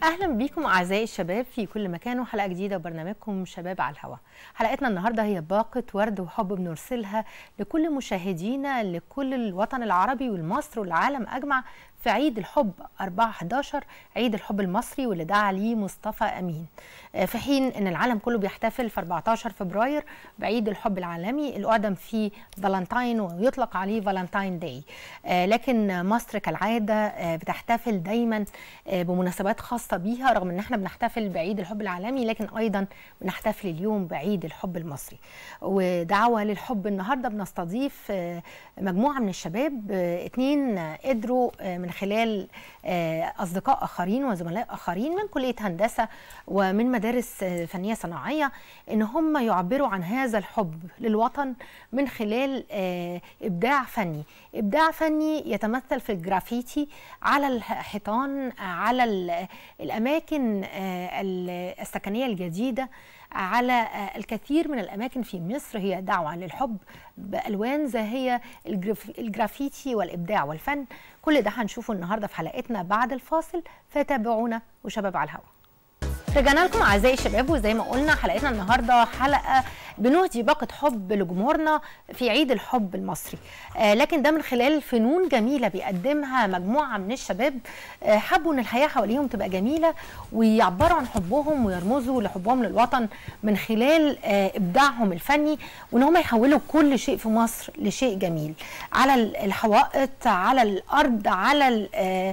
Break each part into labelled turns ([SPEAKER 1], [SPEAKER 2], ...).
[SPEAKER 1] اهلا بيكم اعزائي الشباب في كل مكان وحلقه جديده وبرنامجكم شباب على الهواء حلقتنا النهارده هي باقه ورد وحب بنرسلها لكل مشاهدينا لكل الوطن العربي والمصر والعالم اجمع في عيد الحب 4 11 عيد الحب المصري واللي دعا ليه مصطفى امين في حين ان العالم كله بيحتفل في 14 فبراير بعيد الحب العالمي اللي اعدم فيه فالنتاين ويطلق عليه فالنتاين داي لكن مصر كالعاده بتحتفل دايما بمناسبات خاصه بيها رغم ان احنا بنحتفل بعيد الحب العالمي لكن ايضا بنحتفل اليوم بعيد الحب المصري ودعوه للحب النهارده بنستضيف مجموعه من الشباب اتنين قدروا من خلال اصدقاء اخرين وزملاء اخرين من كليه هندسه ومن مدارس فنيه صناعيه ان هم يعبروا عن هذا الحب للوطن من خلال ابداع فني ابداع فني يتمثل في الجرافيتي على الحيطان على الاماكن السكنيه الجديده على الكثير من الاماكن في مصر هي دعوه للحب بالوان زاهيه الجرافيتي والابداع والفن كل ده هنشوفه النهارده في حلقتنا بعد الفاصل فتابعونا وشباب على الهواء رجعنا لكم اعزائي الشباب وزي ما قلنا حلقتنا النهارده حلقه بنهدي باقه حب لجمهورنا في عيد الحب المصري آه لكن ده من خلال فنون جميله بيقدمها مجموعه من الشباب آه حبوا ان الحياه حواليهم تبقى جميله ويعبروا عن حبهم ويرمزوا لحبهم للوطن من خلال آه ابداعهم الفني وان هم يحولوا كل شيء في مصر لشيء جميل على الحوائط على الارض على ال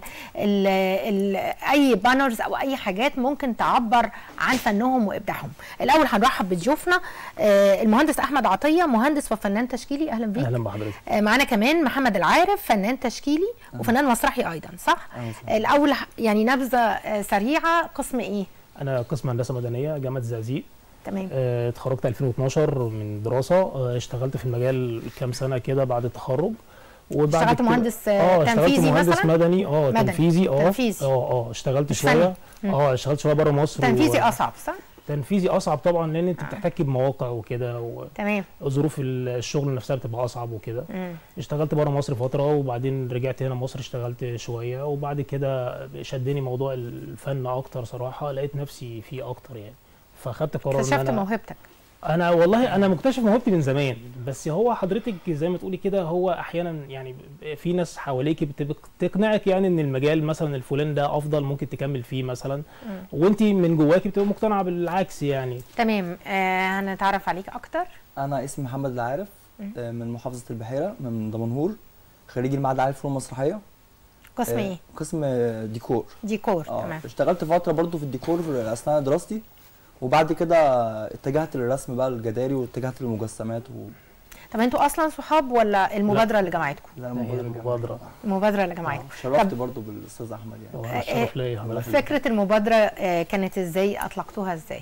[SPEAKER 1] ال ال اي بانرز او اي حاجات ممكن تعبر عن فنهم وابداعهم الاول هنرحب بضيوفنا المهندس احمد عطيه مهندس وفنان تشكيلي اهلا بيك
[SPEAKER 2] اهلا بحضرتك
[SPEAKER 1] معانا كمان محمد العارف فنان تشكيلي وفنان مسرحي ايضا صح الاول يعني نبذه سريعه قسم ايه
[SPEAKER 2] انا قسم هندسه مدنيه جامعه الزقازيق
[SPEAKER 1] تمام
[SPEAKER 2] اتخرجت 2012 من دراسه اه اشتغلت في المجال كام سنه كده بعد التخرج
[SPEAKER 1] وبعد اشتغلت مهندس
[SPEAKER 2] اه
[SPEAKER 1] تنفيذي
[SPEAKER 2] مهندس
[SPEAKER 1] مثلا
[SPEAKER 2] مدني اه تنفيذي اه
[SPEAKER 1] تنفيذي
[SPEAKER 2] اه اه اشتغلت شويه اه اشتغلت شويه بره مصر
[SPEAKER 1] تنفيذي و... اصعب صح
[SPEAKER 2] تنفيذي اصعب طبعا لان انت بتحتكي بمواقع وكده و...
[SPEAKER 1] تمام
[SPEAKER 2] ظروف الشغل نفسها بتبقى اصعب وكده اشتغلت بره مصر فتره وبعدين رجعت هنا مصر اشتغلت شويه وبعد كده شدني موضوع الفن اكتر صراحه لقيت نفسي فيه اكتر يعني فاخدت قرار
[SPEAKER 1] اكتشفت أنا... موهبتك
[SPEAKER 2] انا والله انا مكتشف موهبتي من زمان بس هو حضرتك زي ما تقولي كده هو احيانا يعني في ناس حواليك بتقنعك يعني ان المجال مثلا الفلان ده افضل ممكن تكمل فيه مثلا وانت من جواكي بتبقى مقتنعه بالعكس يعني
[SPEAKER 1] تمام آه هنتعرف عليك اكتر
[SPEAKER 3] انا اسمي محمد العارف آه من محافظه البحيره من دمنهور خريج المعهد العالي للفنون المسرحيه
[SPEAKER 1] قسم ايه
[SPEAKER 3] آه قسم ديكور
[SPEAKER 1] ديكور آه تمام
[SPEAKER 3] اشتغلت فتره برضو في الديكور اثناء دراستي وبعد كده اتجهت للرسم بقى الجداري واتجهت للمجسمات و...
[SPEAKER 1] طب انتوا اصلا صحاب ولا المبادره اللي جمعتكم؟
[SPEAKER 3] لا
[SPEAKER 2] المبادره
[SPEAKER 1] المبادره اللي جمعتكم
[SPEAKER 3] شرفت برضو بالاستاذ احمد
[SPEAKER 2] يعني شرف ليا
[SPEAKER 1] فكره المبادره كانت ازاي اطلقتوها ازاي؟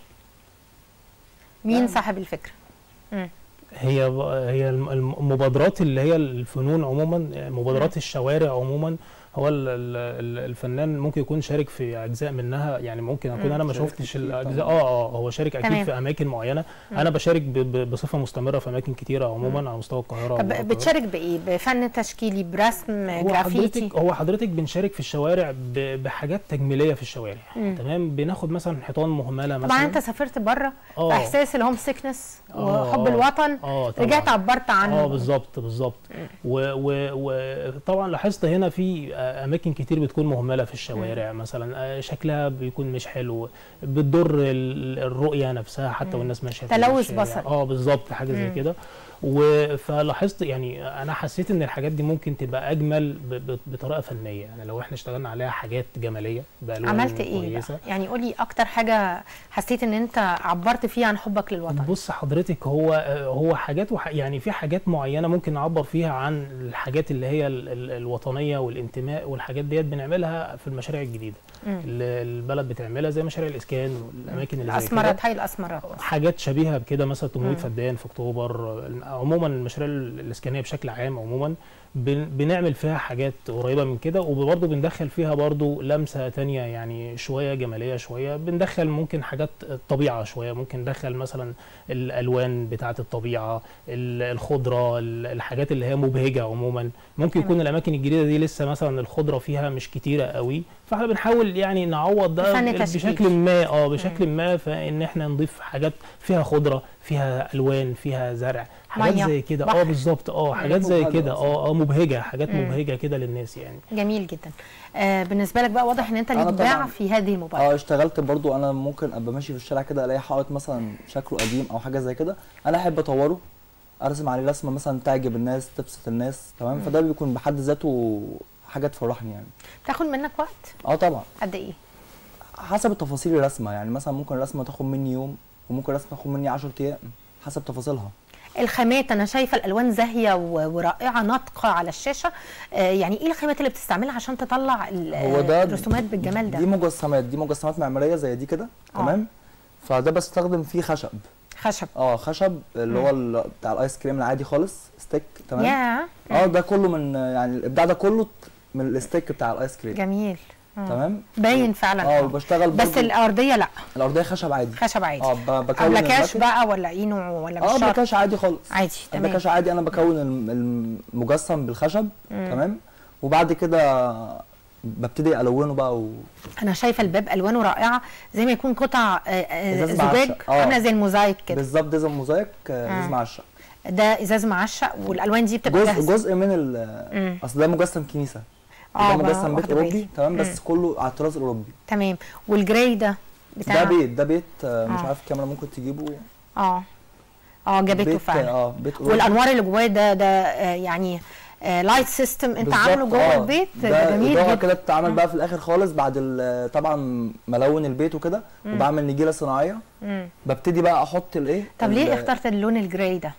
[SPEAKER 1] مين صاحب الفكره؟
[SPEAKER 2] مم. هي هي المبادرات اللي هي الفنون عموما مبادرات الشوارع عموما هو الفنان ممكن يكون شارك في اجزاء منها يعني ممكن اكون انا ما شفتش الاجزاء اه اه هو شارك اكيد تمام. في اماكن معينه مم. انا بشارك بصفه مستمره في اماكن كتيره عموما على مستوى القاهره
[SPEAKER 1] طب بتشارك بايه بفن تشكيلي برسم
[SPEAKER 2] هو
[SPEAKER 1] جرافيتي
[SPEAKER 2] حضرتك هو حضرتك بنشارك في الشوارع بحاجات تجميليه في الشوارع مم. تمام بناخد مثلا حيطان مهمله مثلا
[SPEAKER 1] طبعا انت سافرت بره في احساس الهوم سيكنس وحب الوطن
[SPEAKER 2] اه
[SPEAKER 1] رجعت عبرت عنه
[SPEAKER 2] اه بالظبط بالظبط وطبعا لاحظت هنا في اماكن كتير بتكون مهمله في الشوارع مثلا شكلها بيكون مش حلو بتضر الرؤيه نفسها حتى والناس ماشيه
[SPEAKER 1] تلوث بصري
[SPEAKER 2] اه بالظبط حاجه زي كده فلاحظت يعني انا حسيت ان الحاجات دي ممكن تبقى اجمل بطريقه فنيه يعني لو احنا اشتغلنا عليها حاجات جماليه
[SPEAKER 1] بالوان عملت ايه بقى؟ يعني قولي اكتر حاجه حسيت ان انت عبرت فيها عن حبك للوطن
[SPEAKER 2] بص حضرتك هو هو حاجات وح يعني في حاجات معينه ممكن نعبر فيها عن الحاجات اللي هي الوطنيه والانتماء والحاجات ديت بنعملها في المشاريع الجديده اللي البلد بتعملها زي مشاريع الاسكان والاماكن اللي زي
[SPEAKER 1] الاسمرات حي الاسمرات
[SPEAKER 2] حاجات شبيهه بكده مثلا 800 فدان في اكتوبر عموما المشاريع ال- الاسكانيه بشكل عام عموما بن- بنعمل فيها حاجات قريبه من كده وبرضه بندخل فيها برضه لمسه تانية يعني شويه جماليه شويه بندخل ممكن حاجات الطبيعه شويه ممكن ندخل مثلا الالوان بتاعه الطبيعه ال- الخضره ال- الحاجات اللي هي مبهجه عموما ممكن يكون
[SPEAKER 1] تمام.
[SPEAKER 2] الاماكن الجديده دي لسه مثلا الخضره فيها مش كتيره قوي فاحنا بنحاول يعني نعوض ده
[SPEAKER 1] بفن
[SPEAKER 2] ب-
[SPEAKER 1] تشكيل.
[SPEAKER 2] بشكل ما اه بشكل ما فان احنا نضيف حاجات فيها خضره فيها الوان فيها زرع حاجات
[SPEAKER 1] مية،
[SPEAKER 2] زي كده
[SPEAKER 1] بحر.
[SPEAKER 2] اه بالظبط اه حاجات زي
[SPEAKER 3] مبهجة
[SPEAKER 2] كده
[SPEAKER 3] أصلاً.
[SPEAKER 2] اه اه مبهجه حاجات
[SPEAKER 1] مم.
[SPEAKER 2] مبهجه كده للناس يعني
[SPEAKER 1] جميل جدا آه بالنسبه لك بقى واضح ان انت
[SPEAKER 3] أنا
[SPEAKER 1] ليك باع
[SPEAKER 3] طبعاً.
[SPEAKER 1] في هذه المبادره
[SPEAKER 3] اه اشتغلت برضو انا ممكن ابقى ماشي في الشارع كده الاقي حائط مثلا شكله قديم او حاجه زي كده انا احب اطوره ارسم عليه رسمه مثلا تعجب الناس تبسط الناس تمام
[SPEAKER 1] مم.
[SPEAKER 3] فده بيكون بحد ذاته حاجه تفرحني يعني
[SPEAKER 1] تاخد منك وقت
[SPEAKER 3] اه طبعا
[SPEAKER 1] قد ايه
[SPEAKER 3] حسب التفاصيل الرسمه يعني مثلا ممكن الرسمه تاخد مني يوم وممكن الرسمه تاخد مني 10 ايام حسب تفاصيلها
[SPEAKER 1] الخامات انا شايفه الالوان زاهيه و- ورائعه ناطقه على الشاشه آه يعني ايه الخامات اللي بتستعملها عشان تطلع ال-
[SPEAKER 3] هو ده
[SPEAKER 1] الرسومات بالجمال
[SPEAKER 3] دي
[SPEAKER 1] ده
[SPEAKER 3] مجسمات دي مجسمات معماريه زي دي كده
[SPEAKER 1] آه.
[SPEAKER 3] تمام فده بستخدم فيه خشب
[SPEAKER 1] خشب
[SPEAKER 3] اه خشب اللي هو ال- بتاع الايس كريم العادي خالص ستيك تمام
[SPEAKER 1] يا
[SPEAKER 3] اه ده كله من يعني الابداع ده كله من الستيك بتاع الايس كريم
[SPEAKER 1] جميل آه.
[SPEAKER 3] تمام
[SPEAKER 1] باين فعلا
[SPEAKER 3] اه
[SPEAKER 1] آه.
[SPEAKER 3] وبشتغل
[SPEAKER 1] بس
[SPEAKER 3] برضو-
[SPEAKER 1] الارضيه لا
[SPEAKER 3] الارضيه خشب عادي
[SPEAKER 1] خشب عادي
[SPEAKER 3] اه ب- بكون
[SPEAKER 1] او لاكاش
[SPEAKER 3] المكن-
[SPEAKER 1] بقى ولا اينو ولا
[SPEAKER 3] اه
[SPEAKER 1] مش شرط
[SPEAKER 3] بلاكاش عادي خالص
[SPEAKER 1] عادي تمام
[SPEAKER 3] البلاكاش عادي انا بكون الم- المجسم بالخشب
[SPEAKER 1] مم.
[SPEAKER 3] تمام وبعد كده ببتدي الونه بقى و...
[SPEAKER 1] انا شايفه الباب الوانه رائعه زي ما يكون قطع آه، آه،
[SPEAKER 3] إزاز
[SPEAKER 1] زجاج
[SPEAKER 3] معشق. آه.
[SPEAKER 1] عامله زي الموزايك كده
[SPEAKER 3] بالظبط ده زي الموزايك آه،
[SPEAKER 1] آه.
[SPEAKER 3] ازاز معشق
[SPEAKER 1] ده ازاز معشق والالوان دي بتبقى
[SPEAKER 3] جزء
[SPEAKER 1] جاهزه
[SPEAKER 3] جزء من ال
[SPEAKER 1] مم.
[SPEAKER 3] اصل ده مجسم كنيسه
[SPEAKER 1] اه
[SPEAKER 3] ده
[SPEAKER 1] بقى
[SPEAKER 3] مجسم بيت
[SPEAKER 1] واخدة بالي.
[SPEAKER 3] اوروبي تمام
[SPEAKER 1] مم.
[SPEAKER 3] بس كله على الطراز الاوروبي
[SPEAKER 1] تمام والجراي ده بتاع
[SPEAKER 3] ده بيت ده بيت آه، مش
[SPEAKER 1] آه.
[SPEAKER 3] عارف الكاميرا ممكن تجيبه
[SPEAKER 1] اه اه جابته
[SPEAKER 3] بيت
[SPEAKER 1] فعلا
[SPEAKER 3] اه بيت اوروبي
[SPEAKER 1] والانوار اللي جواه ده ده آه يعني لايت سيستم انت
[SPEAKER 3] بالظبط،
[SPEAKER 1] عامله جوه
[SPEAKER 3] آه.
[SPEAKER 1] البيت
[SPEAKER 3] ده
[SPEAKER 1] جميل
[SPEAKER 3] إضاءة
[SPEAKER 1] جدا
[SPEAKER 3] كده بتتعمل بقى في الاخر خالص بعد ال- طبعا ملون البيت وكده وبعمل نجيله صناعيه
[SPEAKER 1] مم.
[SPEAKER 3] ببتدي بقى احط الايه
[SPEAKER 1] طب ليه
[SPEAKER 3] ال-
[SPEAKER 1] اخترت اللون الجراي ده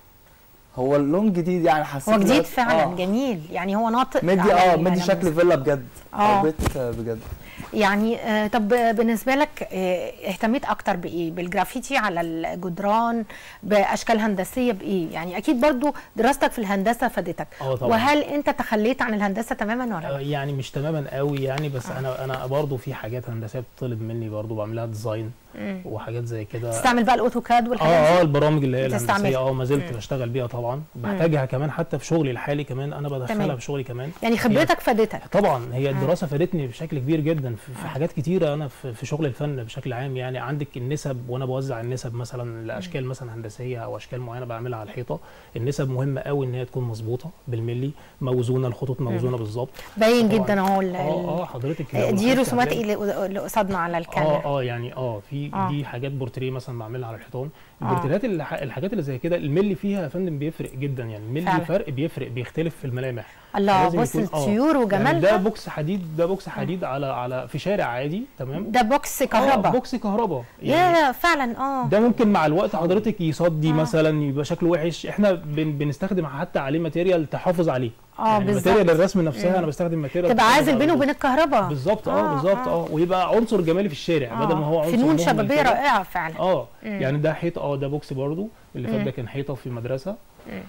[SPEAKER 3] هو اللون جديد يعني حسيت
[SPEAKER 1] هو جديد
[SPEAKER 3] إن-
[SPEAKER 1] فعلا
[SPEAKER 3] آه.
[SPEAKER 1] جميل يعني هو ناطق
[SPEAKER 3] مدي
[SPEAKER 1] على
[SPEAKER 3] اه
[SPEAKER 1] ال-
[SPEAKER 3] مدي شكل
[SPEAKER 1] النموذج.
[SPEAKER 3] فيلا بجد
[SPEAKER 1] آه.
[SPEAKER 3] او بيت آه، بجد
[SPEAKER 1] يعني آه طب بالنسبه لك آه اهتميت اكتر بايه بالجرافيتي على الجدران باشكال هندسيه بايه يعني اكيد برضو دراستك في الهندسه فادتك
[SPEAKER 2] اه طبعا
[SPEAKER 1] وهل انت تخليت عن الهندسه تماما ولا
[SPEAKER 2] آه،
[SPEAKER 1] لا
[SPEAKER 2] يعني مش تماما قوي يعني بس
[SPEAKER 1] آه.
[SPEAKER 2] انا انا برضو في حاجات هندسيه بتطلب مني برضو بعملها ديزاين
[SPEAKER 1] مم.
[SPEAKER 2] وحاجات زي كده
[SPEAKER 1] تستعمل بقى الاوتوكاد
[SPEAKER 2] اه
[SPEAKER 1] والحاجات
[SPEAKER 2] اه
[SPEAKER 1] دي
[SPEAKER 2] البرامج اللي هي
[SPEAKER 1] بتستعملها.
[SPEAKER 2] الهندسيه اه ما زلت
[SPEAKER 1] مم.
[SPEAKER 2] بشتغل بيها طبعا بحتاجها كمان حتى في شغلي الحالي كمان انا بدخلها
[SPEAKER 1] تمام.
[SPEAKER 2] في شغلي كمان
[SPEAKER 1] يعني خبرتك فادتك
[SPEAKER 2] طبعا هي الدراسه فادتني بشكل كبير جدا في, في حاجات كتيره انا في, في شغل الفن بشكل عام يعني عندك النسب وانا بوزع النسب مثلا لاشكال مثلا هندسيه او اشكال معينه بعملها على الحيطه النسب مهمه قوي ان هي تكون مظبوطه بالملي موزونه الخطوط موزونه بالظبط
[SPEAKER 1] باين
[SPEAKER 2] طبعاً.
[SPEAKER 1] جدا اهو ال-
[SPEAKER 2] اه اه حضرتك لو
[SPEAKER 1] ال- دي
[SPEAKER 2] لاحظت
[SPEAKER 1] رسومات
[SPEAKER 2] هتلاقي-
[SPEAKER 1] ايه اللي اللي قصادنا على
[SPEAKER 2] اه
[SPEAKER 1] الكاميرا
[SPEAKER 2] اه يعني اه في
[SPEAKER 1] آه.
[SPEAKER 2] دي حاجات بورتريه مثلا بعملها على الحيطان
[SPEAKER 1] آه.
[SPEAKER 2] البورتريهات الح- الحاجات اللي زي كده الملي فيها يا فندم بيفرق جدا يعني الملي
[SPEAKER 1] فعلا.
[SPEAKER 2] فرق بيفرق بيختلف في الملامح
[SPEAKER 1] الله
[SPEAKER 2] لازم
[SPEAKER 1] بص
[SPEAKER 2] يكون- آه.
[SPEAKER 1] الطيور
[SPEAKER 2] يعني ده
[SPEAKER 1] وجمالها
[SPEAKER 2] بوكس حديد ده بوكس حديد على على في شارع عادي تمام
[SPEAKER 1] ده بوكس
[SPEAKER 2] آه
[SPEAKER 1] كهرباء
[SPEAKER 2] بوكس كهرباء
[SPEAKER 1] يا فعلا اه
[SPEAKER 2] ده ممكن مع الوقت حضرتك يصدي
[SPEAKER 1] آه.
[SPEAKER 2] مثلا يبقى شكله وحش احنا بن بنستخدم حتى عليه ماتيريال تحافظ عليه
[SPEAKER 1] اه
[SPEAKER 2] يعني
[SPEAKER 1] بالظبط
[SPEAKER 2] ماتيريال الرسم نفسها
[SPEAKER 1] مم.
[SPEAKER 2] انا بستخدم ماتيريال
[SPEAKER 1] تبقى
[SPEAKER 2] تحافظ
[SPEAKER 1] عازل
[SPEAKER 2] على
[SPEAKER 1] بينه
[SPEAKER 2] الوجه.
[SPEAKER 1] وبين الكهرباء
[SPEAKER 2] بالظبط اه
[SPEAKER 1] آه،
[SPEAKER 2] بالظبط
[SPEAKER 1] آه.
[SPEAKER 2] اه ويبقى عنصر جمالي في الشارع بدل ما هو عنصر
[SPEAKER 1] فنون
[SPEAKER 2] مهمل
[SPEAKER 1] شبابيه
[SPEAKER 2] كده.
[SPEAKER 1] رائعه فعلا
[SPEAKER 2] اه
[SPEAKER 1] مم.
[SPEAKER 2] يعني ده حيطه اه ده بوكس برضو اللي فات
[SPEAKER 1] مم.
[SPEAKER 2] ده كان حيطه في مدرسه
[SPEAKER 1] مم.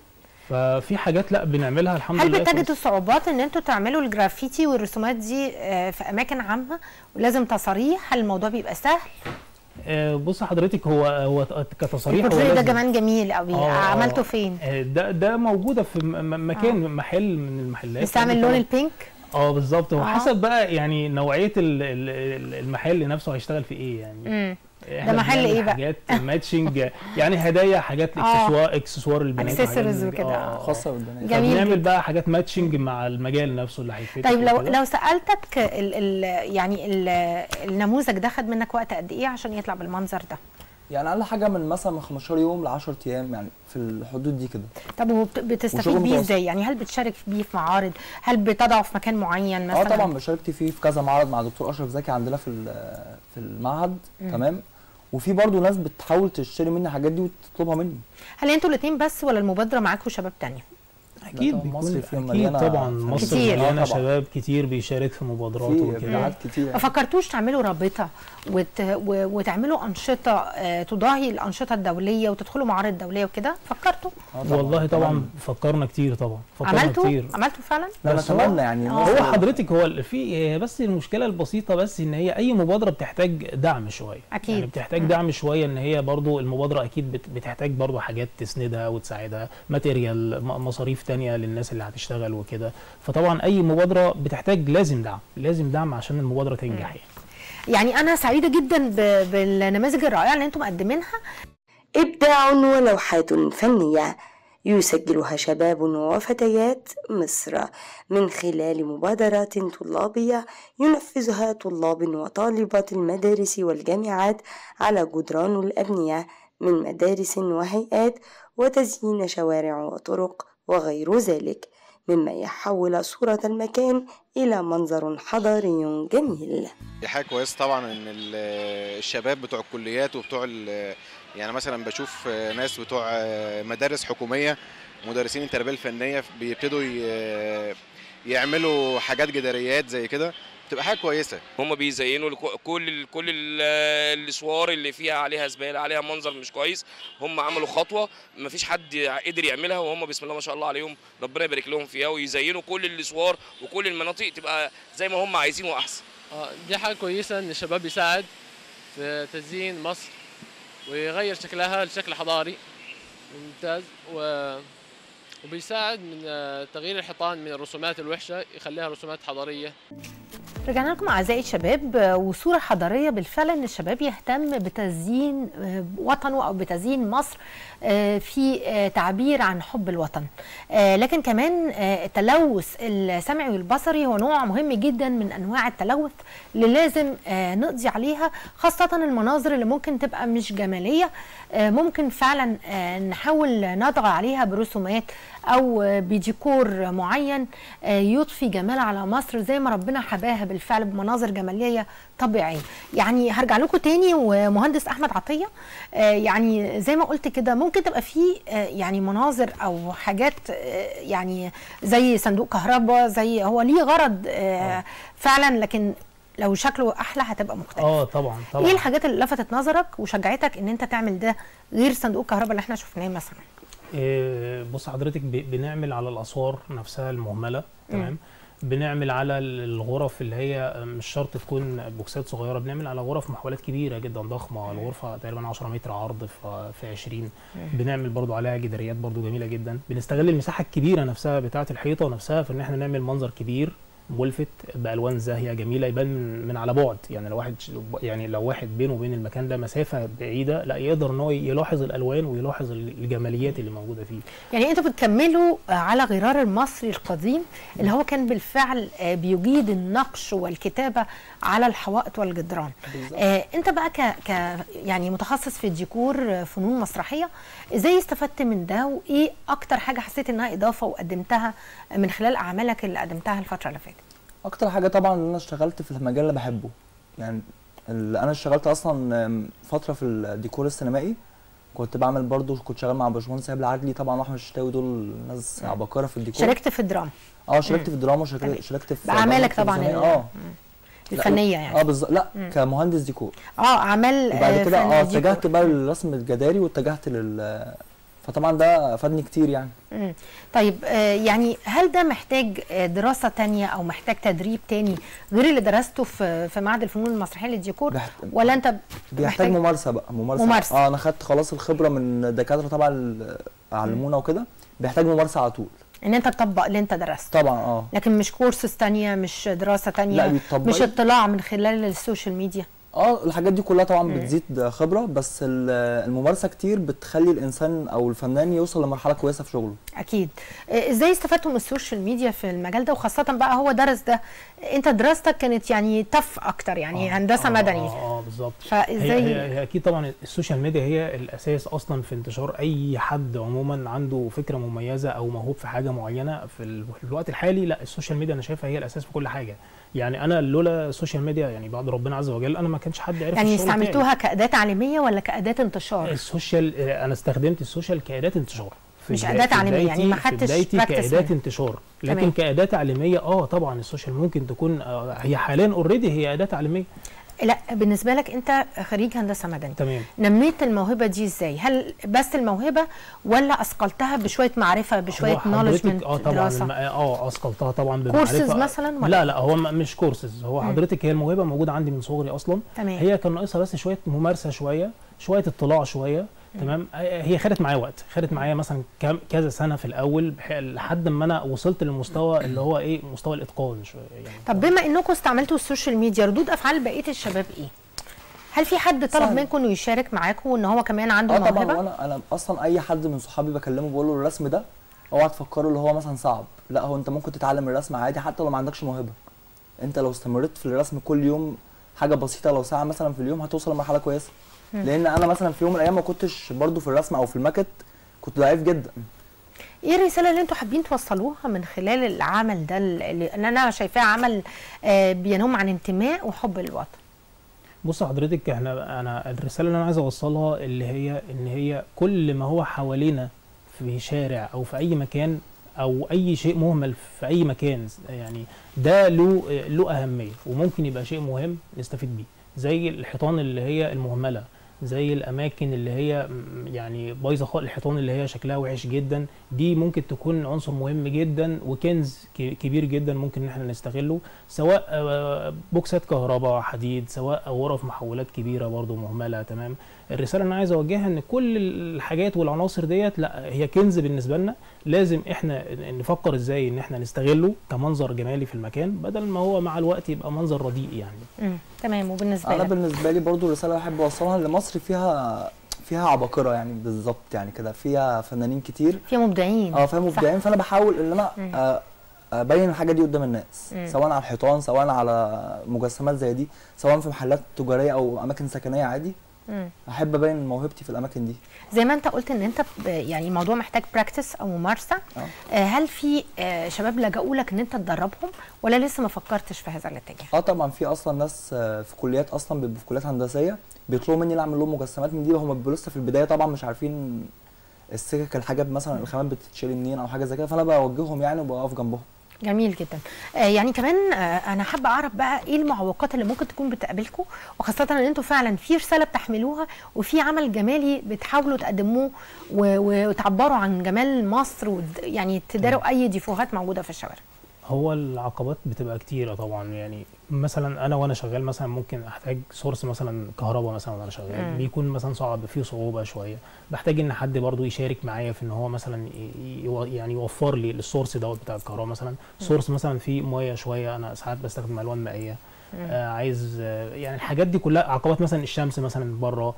[SPEAKER 2] ففي حاجات لا بنعملها الحمد
[SPEAKER 1] هل
[SPEAKER 2] لله
[SPEAKER 1] بتجدوا صعوبات ان انتوا تعملوا الجرافيتي والرسومات دي آه، في اماكن عامه ولازم تصاريح هل الموضوع بيبقى سهل
[SPEAKER 2] آه بص حضرتك هو هو كتصاريح هو
[SPEAKER 1] البورتريه ده
[SPEAKER 2] لازم-
[SPEAKER 1] كمان جميل قوي
[SPEAKER 2] آه، آه.
[SPEAKER 1] عملته فين
[SPEAKER 2] آه، ده ده موجوده في م- م- مكان محل من المحلات
[SPEAKER 1] بستعمل
[SPEAKER 2] عندك
[SPEAKER 1] لون
[SPEAKER 2] طبعاً-
[SPEAKER 1] البينك
[SPEAKER 2] اه بالظبط هو
[SPEAKER 1] آه.
[SPEAKER 2] حسب بقى يعني نوعيه ال- ال- ال- المحل نفسه هيشتغل في ايه يعني
[SPEAKER 1] امم
[SPEAKER 2] إحنا
[SPEAKER 1] محل
[SPEAKER 2] بنعمل
[SPEAKER 1] إيه بقى؟
[SPEAKER 2] حاجات ماتشنج يعني هدايا حاجات
[SPEAKER 1] آه.
[SPEAKER 2] اكسسوار اكسسوار البنات وحاجات
[SPEAKER 1] Accessories
[SPEAKER 2] زي كده.
[SPEAKER 1] وكده.
[SPEAKER 2] آه، آه.
[SPEAKER 3] خاصه بالبنات
[SPEAKER 1] جميل
[SPEAKER 2] بنعمل
[SPEAKER 1] جدا.
[SPEAKER 2] بقى حاجات ماتشنج مع المجال نفسه اللي هيفيد
[SPEAKER 1] طيب لو لو سالتك ال ال يعني ال النموذج ده خد منك وقت قد ايه عشان يطلع بالمنظر ده
[SPEAKER 3] يعني اقل حاجه من مثلا من 15 يوم ل 10 ايام يعني في الحدود دي كده
[SPEAKER 1] طب وبتستفيد
[SPEAKER 3] وشغل
[SPEAKER 1] بيه
[SPEAKER 3] متواصل.
[SPEAKER 1] ازاي يعني هل بتشارك بيه في معارض هل بتضعه في مكان معين
[SPEAKER 3] اه
[SPEAKER 1] مثلا
[SPEAKER 3] طبعا بشاركت فيه في كذا معرض مع دكتور اشرف زكي عندنا في ال- في المعهد
[SPEAKER 1] مم.
[SPEAKER 3] تمام وفي برضه ناس بتحاول تشتري مني الحاجات دي وتطلبها مني
[SPEAKER 1] هل انتوا الاثنين بس ولا المبادره معاكم شباب تانية
[SPEAKER 2] اكيد
[SPEAKER 3] طبعاً مصر
[SPEAKER 2] بيكون
[SPEAKER 3] فيها
[SPEAKER 2] اكيد
[SPEAKER 3] مليانة
[SPEAKER 2] طبعا
[SPEAKER 3] فنانين.
[SPEAKER 2] مصر
[SPEAKER 1] كتير.
[SPEAKER 2] مليانه
[SPEAKER 3] آه طبعاً.
[SPEAKER 2] شباب كتير بيشارك في مبادرات
[SPEAKER 3] في
[SPEAKER 2] وكده
[SPEAKER 3] ابداعات كتير
[SPEAKER 1] ما فكرتوش تعملوا رابطه وت... و... وتعملوا انشطه آه، تضاهي الانشطه الدوليه وتدخلوا معارض دوليه وكده فكرتوا
[SPEAKER 3] آه طبعاً.
[SPEAKER 2] والله طبعا
[SPEAKER 3] أتمنى.
[SPEAKER 2] فكرنا كتير طبعا فكرنا
[SPEAKER 1] عملتوا
[SPEAKER 2] كتير
[SPEAKER 1] عملتوا فعلا
[SPEAKER 3] لا
[SPEAKER 2] بس هو-
[SPEAKER 3] نتمنى يعني
[SPEAKER 1] آه.
[SPEAKER 2] هو
[SPEAKER 3] مصر-
[SPEAKER 2] حضرتك هو ال- في هي بس المشكله البسيطه بس ان هي اي مبادره بتحتاج دعم شويه
[SPEAKER 1] أكيد.
[SPEAKER 2] يعني بتحتاج
[SPEAKER 1] مم.
[SPEAKER 2] دعم شويه ان هي برضو المبادره اكيد بت- بتحتاج برضو حاجات تسندها وتساعدها ماتيريال م- مصاريف تانية للناس اللي هتشتغل وكده فطبعا اي مبادره بتحتاج لازم دعم لازم دعم عشان المبادره تنجح يعني
[SPEAKER 1] يعني انا سعيده جدا ب... بالنماذج الرائعه اللي انتم مقدمينها
[SPEAKER 4] إبداع ولوحات فنية يسجلها شباب وفتيات مصر من خلال مبادرات طلابية ينفذها طلاب وطالبات المدارس والجامعات على جدران الأبنية من مدارس وهيئات وتزيين شوارع وطرق وغير ذلك مما يحول صورة المكان إلى منظر حضاري جميل
[SPEAKER 5] دي حاجه كويسه طبعا ان ال- الشباب بتوع الكليات وبتوع ال- يعني مثلا بشوف ناس بتوع مدارس حكوميه مدرسين التربيه الفنيه بيبتدوا ي- يعملوا حاجات جداريات زي كده بتبقى حاجه كويسه
[SPEAKER 6] هم بيزينوا لكو- كل ال- كل ال- الاسوار اللي فيها عليها زباله عليها منظر مش كويس هم عملوا خطوه ما فيش حد قدر يعملها وهم بسم الله ما شاء الله عليهم ربنا يبارك لهم فيها ويزينوا كل الاسوار وكل المناطق تبقى زي ما هم عايزين واحسن
[SPEAKER 7] آه، دي حاجة كويسة إن الشباب يساعد في تزيين مصر ويغير شكلها لشكل حضاري ممتاز و... وبيساعد من آه، تغيير الحيطان من الرسومات الوحشة يخليها رسومات حضارية
[SPEAKER 1] رجعنا لكم اعزائي الشباب آه، وصوره حضاريه بالفعل ان الشباب يهتم بتزيين آه، وطنه او بتزيين مصر آه، في آه، تعبير عن حب الوطن آه، لكن كمان آه، التلوث السمعي والبصري هو نوع مهم جدا من انواع التلوث اللي لازم آه، نقضي عليها خاصه المناظر اللي ممكن تبقى مش جماليه آه، ممكن فعلا آه، نحاول نطغى عليها برسومات او آه، بديكور معين آه، يضفي جمال على مصر زي ما ربنا حباها بالفعل بمناظر جماليه طبيعيه يعني هرجع لكم تاني ومهندس احمد عطيه آه، يعني زي ما قلت كده ممكن تبقى في آه، يعني مناظر او حاجات آه، يعني زي صندوق كهرباء زي هو ليه غرض آه، فعلا لكن لو شكله احلى هتبقى مختلف
[SPEAKER 2] اه طبعا طبعا
[SPEAKER 1] ايه الحاجات اللي لفتت نظرك وشجعتك ان انت تعمل ده غير صندوق كهرباء اللي احنا شفناه مثلا
[SPEAKER 2] إيه، بص حضرتك ب- بنعمل على الاسوار نفسها المهمله تمام بنعمل على ال- الغرف اللي هي مش شرط تكون بوكسات صغيره بنعمل على غرف محولات كبيره جدا ضخمه الغرفه تقريبا 10 متر عرض في في 20 بنعمل برضو عليها جداريات برضو جميله جدا بنستغل المساحه الكبيره نفسها بتاعه الحيطه نفسها في ان احنا نعمل منظر كبير ملفت بالوان زاهيه جميله يبان من, من على بعد يعني لو واحد يعني لو واحد بينه وبين المكان ده مسافه بعيده لا يقدر ان هو يلاحظ الالوان ويلاحظ الجماليات اللي موجوده فيه
[SPEAKER 1] يعني انتوا بتكملوا آه، على غرار المصري القديم اللي هو كان بالفعل آه، بيجيد النقش والكتابه على الحوائط والجدران
[SPEAKER 3] بالظبط.
[SPEAKER 1] آه انت بقى ك, ك يعني متخصص في الديكور آه، فنون مسرحيه ازاي استفدت من ده وايه اكتر حاجه حسيت انها اضافه وقدمتها من خلال اعمالك اللي قدمتها الفتره اللي فاتت
[SPEAKER 3] اكتر حاجه طبعا ان انا اشتغلت في المجال اللي بحبه يعني اللي انا اشتغلت اصلا آم، فتره في الديكور السينمائي كنت بعمل برضو كنت شغال مع باشمهندس ايهاب العدلي طبعا واحمد الشتاوي دول ناس عباقره في الديكور
[SPEAKER 1] شاركت في الدراما
[SPEAKER 3] اه شاركت في الدراما
[SPEAKER 1] تمام.
[SPEAKER 3] وشاركت شاركت في
[SPEAKER 1] بأعمالك
[SPEAKER 3] برامج
[SPEAKER 1] طبعاً
[SPEAKER 3] تلفزيونية.
[SPEAKER 1] ال-
[SPEAKER 3] اه
[SPEAKER 1] الفنيه
[SPEAKER 3] اه
[SPEAKER 1] يعني
[SPEAKER 3] بالظبط لا كمهندس ديكور
[SPEAKER 1] اه اعمال
[SPEAKER 3] وبعد
[SPEAKER 1] آه،
[SPEAKER 3] كده
[SPEAKER 1] فن
[SPEAKER 3] اه
[SPEAKER 1] ديكور.
[SPEAKER 3] اتجهت بقى للرسم الجداري واتجهت لل فطبعا ده فادني كتير يعني
[SPEAKER 1] مم. طيب آه، يعني هل ده محتاج آه، دراسة تانية أو محتاج تدريب تاني غير اللي درسته في في معهد الفنون المسرحية للديكور
[SPEAKER 3] بيحت-
[SPEAKER 1] ولا أنت
[SPEAKER 3] بيحتاج
[SPEAKER 1] محتاج-
[SPEAKER 3] ممارسه بقى ممارسه
[SPEAKER 1] ممارسة.
[SPEAKER 3] اه انا خدت خلاص الخبره من دكاتره طبعا ال- علمونا وكده بيحتاج ممارسه على طول
[SPEAKER 1] إن أنت تطبق اللي أنت درسته
[SPEAKER 3] طبعا اه
[SPEAKER 1] لكن مش كورسز تانية مش دراسة
[SPEAKER 3] لا
[SPEAKER 1] تانية
[SPEAKER 3] بيتطبق
[SPEAKER 1] مش اطلاع من خلال السوشيال ميديا
[SPEAKER 3] اه الحاجات دي كلها طبعا بتزيد خبره بس ال- الممارسه كتير بتخلي الانسان او الفنان يوصل لمرحله كويسه في شغله
[SPEAKER 1] أكيد آه، إزاي استفدتوا من السوشيال ميديا في المجال ده وخاصة بقى هو درس ده أنت دراستك كانت يعني تف أكتر يعني
[SPEAKER 2] آه،
[SPEAKER 1] هندسة
[SPEAKER 2] آه،
[SPEAKER 1] مدني
[SPEAKER 2] اه, آه بالظبط هي,
[SPEAKER 1] فإزاي
[SPEAKER 2] هي, هي اكيد طبعا السوشيال ميديا هي الاساس اصلا في انتشار اي حد عموما عنده فكره مميزه او موهوب في حاجه معينه في, ال... في الوقت الحالي لا السوشيال ميديا انا شايفها هي الاساس في كل حاجه يعني انا لولا السوشيال ميديا يعني بعد ربنا عز وجل انا ما كانش حد عرف
[SPEAKER 1] يعني
[SPEAKER 2] الشغل بتاعي.
[SPEAKER 1] استعملتوها كأداة تعليمية ولا كأداة انتشار؟
[SPEAKER 2] السوشيال آه، انا استخدمت السوشيال كاداه انتشار في
[SPEAKER 1] مش
[SPEAKER 2] بدا-
[SPEAKER 1] أداة
[SPEAKER 2] في
[SPEAKER 1] تعليمية، يعني ما
[SPEAKER 2] بدايتي- في
[SPEAKER 1] خدتش
[SPEAKER 2] بدايتي
[SPEAKER 1] practice
[SPEAKER 2] كأداة
[SPEAKER 1] منها.
[SPEAKER 2] انتشار لكن
[SPEAKER 1] تمام.
[SPEAKER 2] كأداة تعليمية اه طبعا السوشيال ممكن تكون آه هي حاليا اوريدي هي أداة تعليمية
[SPEAKER 1] لا بالنسبه لك انت خريج هندسه مدني
[SPEAKER 2] تمام
[SPEAKER 1] نميت الموهبه دي ازاي هل بس الموهبه ولا اثقلتها بشويه معرفه بشويه
[SPEAKER 2] هو
[SPEAKER 1] نولج
[SPEAKER 2] حضرتك
[SPEAKER 1] من
[SPEAKER 2] اه طبعا
[SPEAKER 1] دراسه
[SPEAKER 2] الم- اه اثقلتها طبعا بمعرفه
[SPEAKER 1] كورسز مثلا ولا
[SPEAKER 2] لا لا هو م- مش كورسز هو حضرتك هي الموهبه موجوده عندي من صغري اصلا
[SPEAKER 1] تمام
[SPEAKER 2] هي كان ناقصها بس شويه ممارسه شويه شويه اطلاع شويه تمام آه، هي خدت معايا وقت خدت معايا مثلا كام كذا سنه في الاول بح- لحد ما انا وصلت للمستوى اللي هو ايه مستوى الاتقان شويه يعني
[SPEAKER 1] طب بما انكم استعملتوا السوشيال ميديا ردود افعال بقيه الشباب ايه هل في حد طلب
[SPEAKER 3] سهل.
[SPEAKER 1] منكم انه يشارك معاكم وان هو كمان عنده
[SPEAKER 3] اه طبعا
[SPEAKER 1] موهبه
[SPEAKER 3] وانا انا اصلا اي حد من صحابي بكلمه بقول له الرسم ده اوعى تفكره اللي هو مثلا صعب لا هو انت ممكن تتعلم الرسم عادي حتى لو ما عندكش موهبه انت لو استمريت في الرسم كل يوم حاجه بسيطه لو ساعه مثلا في اليوم هتوصل لمرحله كويسه لان انا مثلا في يوم من الايام ما كنتش برضو في الرسم او في الماكت كنت ضعيف جدا
[SPEAKER 1] ايه الرساله اللي انتوا حابين توصلوها من خلال العمل ده اللي ان انا شايفاه عمل آه، بينم عن انتماء وحب الوطن
[SPEAKER 2] بص حضرتك احنا انا الرساله اللي انا عايز اوصلها اللي هي ان هي كل ما هو حوالينا في شارع او في اي مكان او اي شيء مهمل في اي مكان يعني ده له له اهميه وممكن يبقى شيء مهم نستفيد بيه زي الحيطان اللي هي المهمله زي الاماكن اللي هي م- يعني بايظه خالص الحيطان اللي هي شكلها وحش جدا دي ممكن تكون عنصر مهم جدا وكنز ك- كبير جدا ممكن ان احنا نستغله سواء آه، بوكسات كهرباء حديد سواء غرف محولات كبيره برضو مهمله تمام الرساله اللي انا عايز اوجهها ان كل الحاجات والعناصر ديت لا هي كنز بالنسبه لنا لازم احنا نفكر ازاي ان احنا نستغله كمنظر جمالي في المكان بدل ما هو مع الوقت يبقى منظر رديء يعني
[SPEAKER 1] مم. تمام وبالنسبه
[SPEAKER 3] انا
[SPEAKER 1] لك
[SPEAKER 3] بالنسبه لي برضو الرساله اللي احب اوصلها ان مصر فيها فيها عباقره يعني بالظبط يعني كده فيها فنانين كتير
[SPEAKER 1] في مبدعين
[SPEAKER 3] اه فاهم
[SPEAKER 1] صح.
[SPEAKER 3] مبدعين فانا بحاول ان انا
[SPEAKER 1] مم.
[SPEAKER 3] آه، ابين الحاجه دي قدام الناس
[SPEAKER 1] مم.
[SPEAKER 3] سواء على الحيطان سواء على مجسمات زي دي سواء في محلات تجاريه او اماكن سكنيه عادي
[SPEAKER 1] مم.
[SPEAKER 3] احب ابين موهبتي في الاماكن دي
[SPEAKER 1] زي ما انت قلت ان انت ب- يعني الموضوع محتاج براكتس او ممارسه
[SPEAKER 3] اه
[SPEAKER 1] آه، هل في آه، شباب لجأوا لك ان انت تدربهم ولا لسه ما فكرتش في هذا الاتجاه
[SPEAKER 3] اه طبعا في اصلا ناس آه، في كليات اصلا بيبقوا في كليات هندسيه بيطلبوا مني اعمل لهم مجسمات من دي هم بيبقوا لسه في البدايه طبعا مش عارفين السكك الحاجات مثلا الخامات بتتشيل منين او حاجه زي كده فانا بوجههم يعني وبقف جنبهم
[SPEAKER 1] جميل جدا آه، يعني كمان آه، انا حابه اعرف بقى ايه المعوقات اللي ممكن تكون بتقابلكم وخاصه ان انتوا فعلا في رساله بتحملوها وفي عمل جمالي بتحاولوا تقدموه و- وتعبروا عن جمال مصر ود- يعني تداروا اي ديفوهات موجوده في الشوارع
[SPEAKER 2] هو العقبات بتبقى كتيرة طبعا يعني مثلا انا وانا شغال مثلا ممكن احتاج سورس مثلا كهرباء مثلا وانا شغال
[SPEAKER 1] مم.
[SPEAKER 2] بيكون مثلا صعب فيه صعوبة شوية بحتاج ان حد برضو يشارك معايا في ان هو مثلا ي- يو- يعني يوفر لي السورس دوت بتاع الكهرباء مثلا سورس مثلا فيه ميه شوية انا ساعات بستخدم الوان مائية آه عايز آه يعني الحاجات دي كلها عقبات مثلا الشمس مثلا بره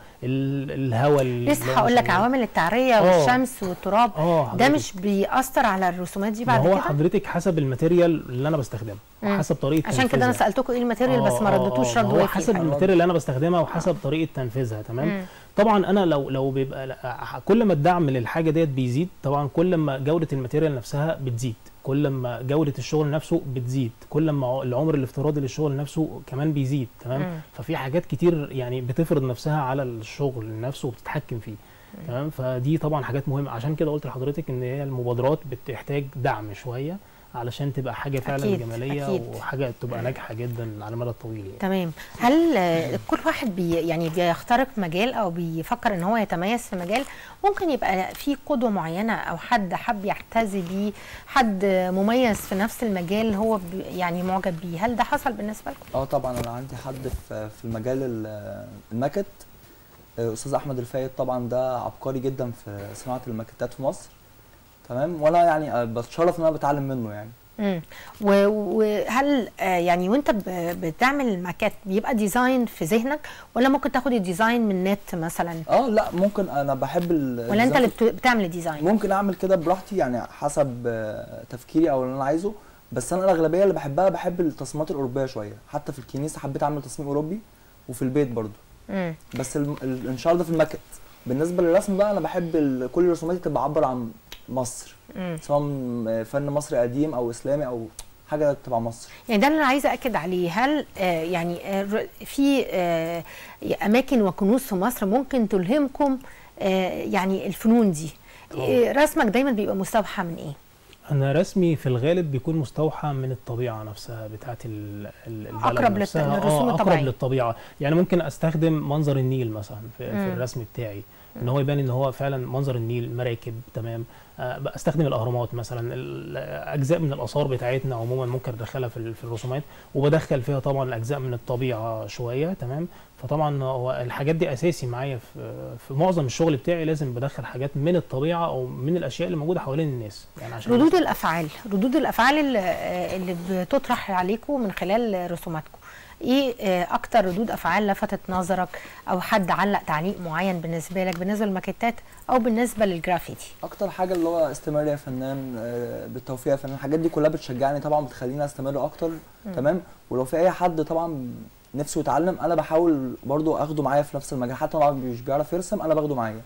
[SPEAKER 2] الهواء
[SPEAKER 1] لسه هقول لك عوامل التعريه
[SPEAKER 2] آه.
[SPEAKER 1] والشمس والتراب
[SPEAKER 2] اه
[SPEAKER 1] ده
[SPEAKER 2] حضرتك.
[SPEAKER 1] مش بيأثر على الرسومات دي
[SPEAKER 2] ما
[SPEAKER 1] بعد
[SPEAKER 2] هو
[SPEAKER 1] كده
[SPEAKER 2] حضرتك حسب الماتيريال اللي انا بستخدمه
[SPEAKER 1] مم.
[SPEAKER 2] وحسب طريقه
[SPEAKER 1] عشان كده انا
[SPEAKER 2] تنفيذها.
[SPEAKER 1] سالتكم ايه الماتيريال بس ما
[SPEAKER 2] آه، آه،
[SPEAKER 1] ردتوش
[SPEAKER 2] آه،
[SPEAKER 1] رد
[SPEAKER 2] هو
[SPEAKER 1] وافي
[SPEAKER 2] حسب
[SPEAKER 1] الحقيقة.
[SPEAKER 2] الماتيريال اللي انا بستخدمها وحسب طريقه تنفيذها تمام
[SPEAKER 1] مم.
[SPEAKER 2] طبعا انا لو لو بيبقى لا- كل ما الدعم للحاجه ديت بيزيد طبعا كل ما جوده الماتيريال نفسها بتزيد كل ما جوده الشغل نفسه بتزيد كل ما العمر الافتراضي للشغل نفسه كمان بيزيد تمام
[SPEAKER 1] مم.
[SPEAKER 2] ففي حاجات كتير يعني بتفرض نفسها على الشغل نفسه وبتتحكم فيه تمام فدي طبعا حاجات مهمه عشان كده قلت لحضرتك ان هي المبادرات بتحتاج دعم شويه علشان تبقى حاجه فعلا
[SPEAKER 1] أكيد،
[SPEAKER 2] جماليه
[SPEAKER 1] أكيد.
[SPEAKER 2] وحاجه تبقى ناجحه جدا على المدى الطويل يعني.
[SPEAKER 1] تمام هل آه، كل واحد بي يعني بيخترق مجال او بيفكر ان هو يتميز في مجال ممكن يبقى في قدوه معينه او حد حب يحتذي بيه حد مميز في نفس المجال هو ب- يعني معجب بيه هل ده حصل بالنسبه لكم
[SPEAKER 3] اه طبعا انا عندي حد في في المجال ال- الماكت آه، استاذ احمد الفايد طبعا ده عبقري جدا في صناعه الماكتات في مصر تمام وانا يعني آه، بتشرف ان انا بتعلم منه يعني
[SPEAKER 1] امم و- وهل آه، يعني وانت ب- بتعمل الماكات بيبقى ديزاين في ذهنك ولا ممكن تاخد الديزاين من النت مثلا
[SPEAKER 3] اه لا ممكن انا بحب ال-
[SPEAKER 1] ولا انت اللي
[SPEAKER 3] الديزاين.
[SPEAKER 1] بت- بتعمل الديزاين
[SPEAKER 3] ممكن اعمل كده براحتي يعني حسب آه، تفكيري او اللي انا عايزه بس انا الاغلبيه اللي بحبها بحب التصميمات الاوروبيه شويه حتى في الكنيسه حبيت اعمل تصميم اوروبي وفي البيت برضو
[SPEAKER 1] امم
[SPEAKER 3] بس الم- ال- الانشار ده في الماكت بالنسبه للرسم بقى انا بحب ال- كل رسوماتي تبقى عبر عن مصر
[SPEAKER 1] امم
[SPEAKER 3] سواء من فن مصري قديم او اسلامي او حاجه تبع مصر
[SPEAKER 1] يعني ده اللي انا عايزه اكد عليه هل آه يعني آه ر- في آه اماكن وكنوز في مصر ممكن تلهمكم آه يعني الفنون دي
[SPEAKER 2] آه.
[SPEAKER 1] إيه، رسمك دايما بيبقى مستوحى من ايه
[SPEAKER 2] انا رسمي في الغالب بيكون مستوحى من الطبيعه نفسها بتاعه ال- ال- البلد
[SPEAKER 1] أقرب للت-
[SPEAKER 2] نفسها.
[SPEAKER 1] للرسوم
[SPEAKER 2] آه،
[SPEAKER 1] الطبيعية.
[SPEAKER 2] اقرب للطبيعه يعني ممكن استخدم منظر النيل مثلا في, في
[SPEAKER 1] مم.
[SPEAKER 2] الرسم بتاعي ان هو يبان ان هو فعلا منظر النيل مراكب تمام آه، استخدم الاهرامات مثلا ال- اجزاء من الاثار بتاعتنا عموما ممكن ادخلها في ال- في الرسومات وبدخل فيها طبعا اجزاء من الطبيعه شويه تمام فطبعا هو الحاجات دي اساسي معايا في في معظم الشغل بتاعي لازم بدخل حاجات من الطبيعه او من الاشياء اللي موجوده حوالين الناس يعني عشان
[SPEAKER 1] ردود الافعال ردود الافعال اللي, آه، اللي بتطرح عليكم من خلال رسوماتكم ايه آه، اكتر ردود افعال لفتت نظرك او حد علق تعليق معين بالنسبه لك بالنسبه للماكيتات او بالنسبه للجرافيتي
[SPEAKER 3] اكتر حاجه اللي هو استمر يا فنان آه، بالتوفيق يا فنان الحاجات دي كلها بتشجعني طبعا بتخليني استمر اكتر تمام ولو في اي حد طبعا نفسه يتعلم انا بحاول برضو اخده معايا في نفس المجال حتى لو مش بيعرف يرسم انا باخده معايا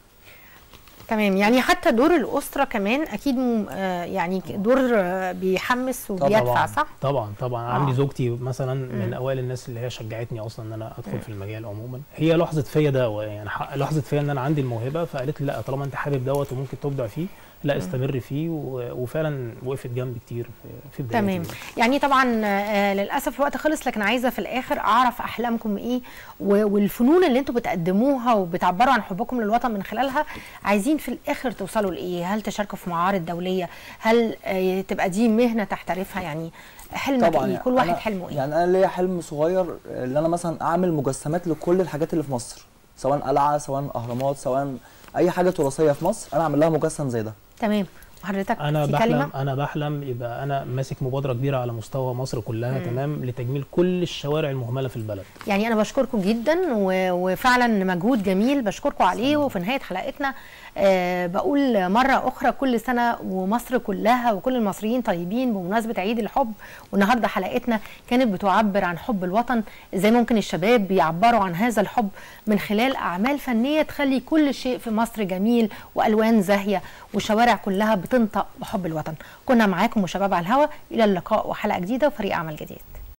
[SPEAKER 1] تمام يعني حتى دور الاسره كمان اكيد م- آه، يعني دور آه، بيحمس وبيدفع
[SPEAKER 2] طبعا
[SPEAKER 1] صح
[SPEAKER 2] طبعا طبعا
[SPEAKER 1] آه.
[SPEAKER 2] عندي زوجتي مثلا من
[SPEAKER 1] مم.
[SPEAKER 2] اوائل الناس اللي هي شجعتني اصلا ان انا ادخل في المجال عموما هي لاحظت فيا ده يعني ح- لاحظت فيا ان انا عندي الموهبه فقالت لي لا طالما انت حابب دوت وممكن تبدع فيه لا استمر فيه و- وفعلا وقفت جنبي كتير في, في بدايتي
[SPEAKER 1] تمام يعني طبعا آه، للاسف الوقت خلص لكن عايزه في الاخر اعرف احلامكم ايه و- والفنون اللي انتوا بتقدموها وبتعبروا عن حبكم للوطن من خلالها عايزين في الاخر توصلوا لايه هل تشاركوا في معارض دوليه هل آه، تبقى دي مهنه تحترفها يعني حلمك
[SPEAKER 3] طبعا
[SPEAKER 1] ايه
[SPEAKER 3] يعني
[SPEAKER 1] كل واحد
[SPEAKER 3] أنا
[SPEAKER 1] حلمه ايه
[SPEAKER 3] يعني انا ليا حلم صغير ان انا مثلا اعمل مجسمات لكل الحاجات اللي في مصر سواء قلعه سواء اهرامات سواء اي حاجه تراثيه في مصر انا اعمل لها مجسم زي ده
[SPEAKER 1] تمام وحضرتك
[SPEAKER 2] انا
[SPEAKER 1] في
[SPEAKER 2] بحلم
[SPEAKER 1] كلمه
[SPEAKER 2] انا بحلم يبقى انا ماسك مبادره كبيره على مستوى مصر كلها تمام لتجميل كل الشوارع المهمله في البلد
[SPEAKER 1] يعني انا بشكركم جدا و- وفعلا مجهود جميل بشكركم عليه وفي نهايه حلقتنا آه بقول مره اخرى كل سنه ومصر كلها وكل المصريين طيبين بمناسبه عيد الحب والنهارده حلقتنا كانت بتعبر عن حب الوطن ازاي ممكن الشباب بيعبروا عن هذا الحب من خلال اعمال فنيه تخلي كل شيء في مصر جميل والوان زاهيه والشوارع كلها بتنطق بحب الوطن كنا معاكم وشباب على الهوا الى اللقاء وحلقه جديده وفريق عمل جديد